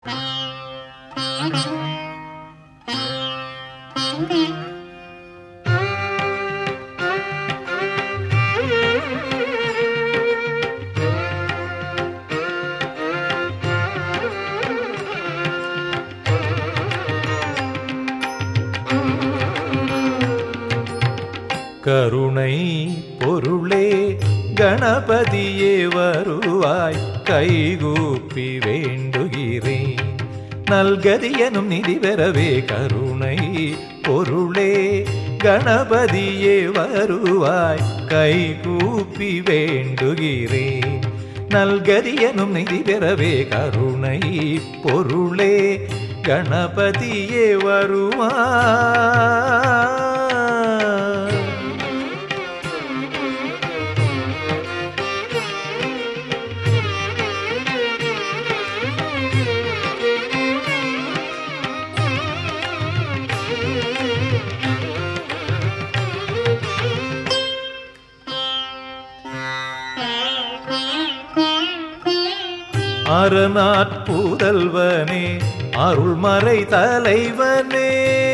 கருணை பொருளே கணபதியே வருவாய் கைகூப்பி வேண்டுகிறேன் நல்கதியனும் நிதி பெறவே கருணை பொருளே கணபதியே வருவாய் கைகூப்பி வேண்டுகிறேன் நல்கதியனும் நிதி பெறவே கருணை பொருளே கணபதியே வருவாய் அரணாற்புதல்வனே அருள்மறை தலைவனே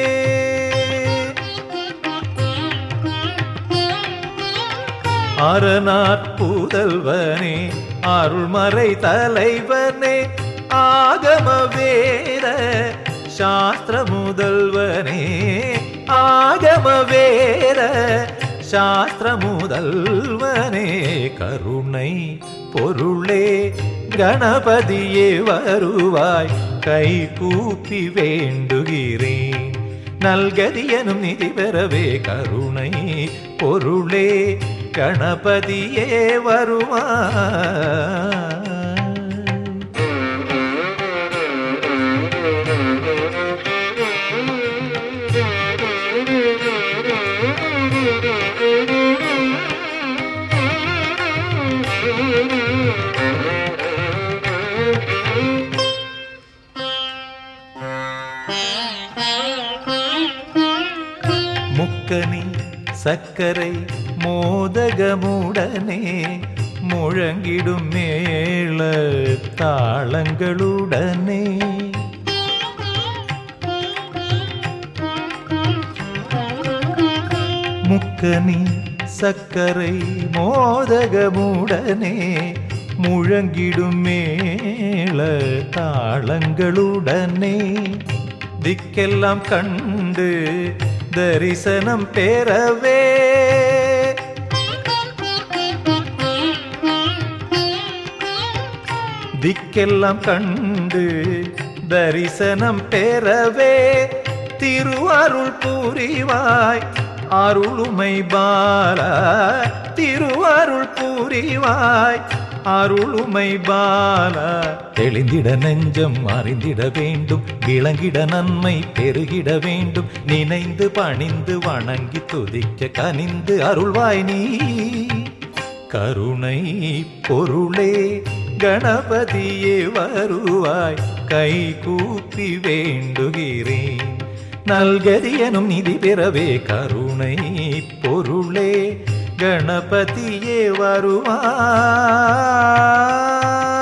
அரணாற்புதல்வனே அருள்மறை தலைவனே ஆகம வேத சாஸ்திர முதல்வனே ஆகம வேத சாஸ்திர முதல்வனே கருணை பொருளே கணபதியே வருவாய் கை கூப்பி வேண்டுகிறேன் நல்கதியனும் நிதி பெறவே கருணை பொருளே கணபதியே வருவாய் முக்கனி சக்கரை மோதகமுடனே முழங்கிடும் மேள தாளங்களுடனே முக்கனி சக்கரை மோதகமுடனே முழங்கிடும் மேள தாளங்களுடனே திக்கெல்லாம் கண்டு தரிசனம் பெறவே திக்கெல்லாம் கண்டு தரிசனம் பெறவே திருவருள் புரிவாய் அருளுமை பாலா திருவருள் புரிவாய் அருளுமை பாலா தெளிந்திட நெஞ்சம் அறிந்திட வேண்டும் விளங்கிட நன்மை பெருகிட வேண்டும் நினைந்து பணிந்து வணங்கி துதிக்க கனிந்து அருள்வாய் நீ கருணை பொருளே கணபதியே வருவாய் கை கூப்பி வேண்டுகிறேன் நல்கதியனும் நிதி பெறவே கருணை பொருளே கணபதியே வருவாய்